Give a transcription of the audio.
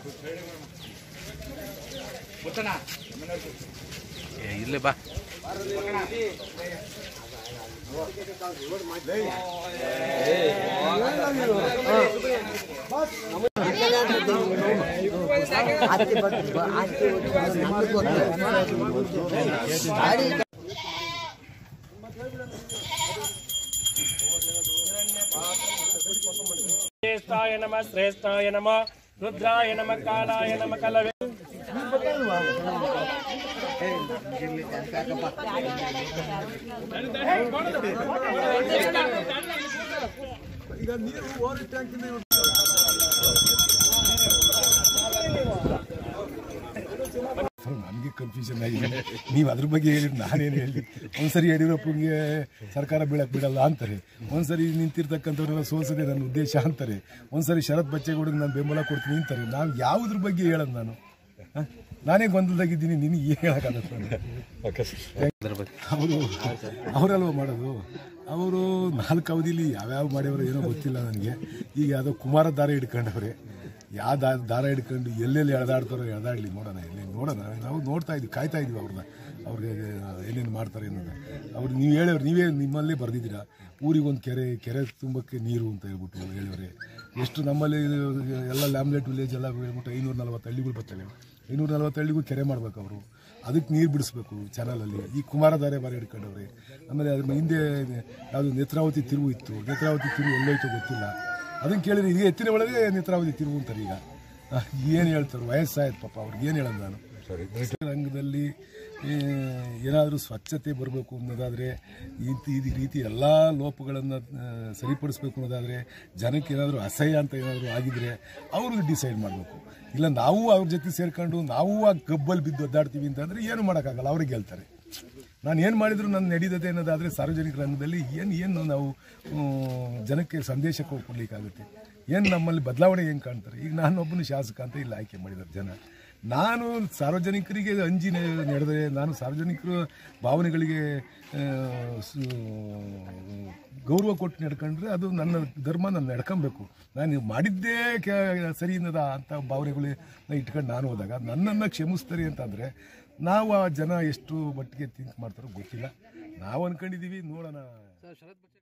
ಏ, ಇಲ್ಲೇ ಬಾ ಶ್ರೇಷ್ಠಾಯ ನಮ ಶ್ರೇಷ್ಠಾಯ ನಮ ರುದ್ರಾಯ ನಮ ಕಾಲಾಯ ನಮ ಕಲವೇ ನನಗೆ ಕನ್ಫ್ಯೂಷನ್ ಆಗಿದೆ ನೀವು ಅದ್ರ ಬಗ್ಗೆ ಹೇಳಿದ್ರೆ ನಾನೇನು ಹೇಳಿ ಒಂದ್ಸರಿ ಯಡಿಯೂರಪ್ಪಂಗೆ ಸರ್ಕಾರ ಬೀಳಕ್ ಬಿಡಲ್ಲ ಅಂತಾರೆ ಒಂದ್ಸರಿ ನಿಂತಿರ್ತಕ್ಕಂಥವ್ರೆಲ್ಲ ಸೋಲ್ಸದೆ ನನ್ನ ಉದ್ದೇಶ ಅಂತಾರೆ ಒಂದ್ಸರಿ ಶರತ್ ಬಚ್ಚೇಗೌಡಗೆ ನಾನು ಬೆಂಬಲ ಕೊಡ್ತೀನಿ ಅಂತಾರೆ ನಾವು ಯಾವುದ್ರ ಬಗ್ಗೆ ಹೇಳೋದು ನಾನು ಹ? ನಾನೇ ಗೊಂದಲದಾಗಿದ್ದೀನಿ ನಿನಗೆ ಏನು ಹೇಳೋಕ್ಕಾಗತ್ತೆ ಅದ್ರ ಬಗ್ಗೆ ಅವರು ಅವರಲ್ವ ಮಾಡೋದು ಅವರು ನಾಲ್ಕು ಅವಧಿಲಿ ಯಾವ್ಯಾವ ಮಾಡ್ಯವರು ಏನೋ ಗೊತ್ತಿಲ್ಲ ನನಗೆ ಈಗ ಯಾವುದೋ ಕುಮಾರ ದಾರ ಹಿಡ್ಕೊಂಡವ್ರೆ ಯಾವ ದಾರ ದಾರ ಹಿಡ್ಕೊಂಡು ಎಲ್ಲೆಲ್ಲಿ ಎಳೆದಾಡ್ತಾರೋ ಎಳೆದಾಡ್ಲಿ ನೋಡೋಣ ಎಲ್ಲಿ ನೋಡೋಣ ನಾವು ನೋಡ್ತಾ ಇದ್ವಿ ಕಾಯ್ತಾ ಇದ್ವಿ ಅವ್ರನ್ನ ಅವ್ರಿಗೆ ಏನೇನು ಮಾಡ್ತಾರೆ ಅನ್ನೋದು ಅವ್ರು ನೀವು ಹೇಳೋರು ನೀವೇ ನಿಮ್ಮಲ್ಲೇ ಬರೆದಿದ್ದೀರಾ ಊರಿಗೆ ಒಂದು ಕೆರೆ ಕೆರೆ ತುಂಬಕ್ಕೆ ನೀರು ಅಂತ ಹೇಳ್ಬಿಟ್ಟು ಹೇಳಿವ್ರೆ ಎಷ್ಟು ನಮ್ಮಲ್ಲಿ ಇದು ಎಲ್ಲ ಲ್ಯಾಮ್ಲೆಟ್ ವಿಲೇಜ್ ಎಲ್ಲ ಹೇಳ್ಬಿಟ್ಟು ಐನೂರ ನಲ್ವತ್ತು ಹಳ್ಳಿಗಳು ಬರ್ತವೆ ಐನೂರ ನಲ್ವತ್ತು ಹಳ್ಳಿಗೂ ಕೆರೆ ಮಾಡ್ಬೇಕು ಅವರು ಅದಕ್ಕೆ ನೀರು ಬಿಡಿಸ್ಬೇಕು ಚಾನಲಲ್ಲಿ ಈ ಕುಮಾರಧಾರೆ ಬಾರಿ ಹಿಡ್ಕೊಂಡವ್ರೆ ಆಮೇಲೆ ಅದ್ರ ಹಿಂದೆ ಯಾವುದು ನೇತ್ರಾವತಿ ತಿರುವು ಇತ್ತು ನೇತ್ರಾವತಿ ತಿರುವು ಎಲ್ಲೋಯ್ತು ಗೊತ್ತಿಲ್ಲ ಅದನ್ನ ಕೇಳಿದ್ರೆ ಈಗ ಎತ್ತಿನ ಒಳಗೆ ನೇತ್ರಾವತಿ ತಿರುವು ಅಂತಾರೆ ಈಗ ಏನು ಹೇಳ್ತಾರೆ ವಯಸ್ಸಾಯ್ತು ಪಾಪ ಅವ್ರಿಗೆ ಏನು ಹೇಳೋದು ನಾನು ರಂಗದಲ್ಲಿ ಏನಾದರೂ ಸ್ವಚ್ಛತೆ ಬರಬೇಕು ಅನ್ನೋದಾದರೆ ಈ ಈ ರೀತಿ ಎಲ್ಲ ಲೋಪಗಳನ್ನು ಸರಿಪಡಿಸ್ಬೇಕು ಅನ್ನೋದಾದರೆ ಜನಕ್ಕೆ ಏನಾದರೂ ಅಸಹ್ಯ ಅಂತ ಏನಾದರೂ ಆಗಿದ್ರೆ ಅವರು ಡಿಸೈಡ್ ಮಾಡಬೇಕು ಇಲ್ಲ ನಾವು ಅವ್ರ ಜೊತೆ ಸೇರ್ಕೊಂಡು ನಾವು ಆ ಗಬ್ಬಲ್ಲಿ ಬಿದ್ದು ಒದ್ದಾಡ್ತೀವಿ ಅಂತಂದರೆ ಏನು ಮಾಡೋಕ್ಕಾಗಲ್ಲ ಅವ್ರಿಗೆ ಹೇಳ್ತಾರೆ ನಾನು ಏನು ಮಾಡಿದ್ರು ನನ್ನ ನಡೀತದೆ ಅನ್ನೋದಾದರೆ ಸಾರ್ವಜನಿಕ ರಂಗದಲ್ಲಿ ಏನು ಏನು ನಾವು ಹ್ಮ್, ಜನಕ್ಕೆ ಸಂದೇಶ ಕೊ- ಕೊಡ್ಲಿಕ್ಕಾಗುತ್ತೆ ಏನು ನಮ್ಮಲ್ಲಿ ಬದಲಾವಣೆ ಹೆಂಗೆ ಕಾಣ್ತಾರೆ ಈಗ ನಾನೊಬ್ಬನು ಶಾಸಕ ಅಂತ ಇಲ್ಲಿ ಆಯ್ಕೆ ಮಾಡಿದ್ದಾರೆ ಜನ ನಾನು ಸಾರ್ವಜನಿಕರಿಗೆ ಅಂಜಿ ನೆ- ನಡೆದರೆ ನಾನು ಸಾರ್ವಜನಿಕರ ಭಾವನೆಗಳಿಗೆ ಆ, ಸು- ಗೌರವ ಕೊಟ್ಟು ನಡ್ಕೊಂಡ್ರೆ ಅದು ನನ್ನ ಧರ್ಮ ನಾನು ನಡ್ಕೊಬೇಕು ನಾನು ಮಾಡಿದ್ದೇ ಕೆ- ಸರಿ ಅನ್ನೋದ ಅಂತ ಭಾವನೆಗಳನ್ನ ಇಟ್ಕೊಂಡು ನಾನು ಹೋದಾಗ ನನ್ನನ್ನು ಕ್ಷಮಿಸ್ತಾರೆ ಅಂತಂದರೆ ನಾವು ಆ ಜನ ಎಷ್ಟು ಮಟ್ಟಿಗೆ ಥಿಂಕ್ ಮಾಡ್ತಾರೋ ಗೊತ್ತಿಲ್ಲ ನಾವು ಅನ್ಕೊಂಡಿದ್ದೀವಿ ನೋಡೋಣ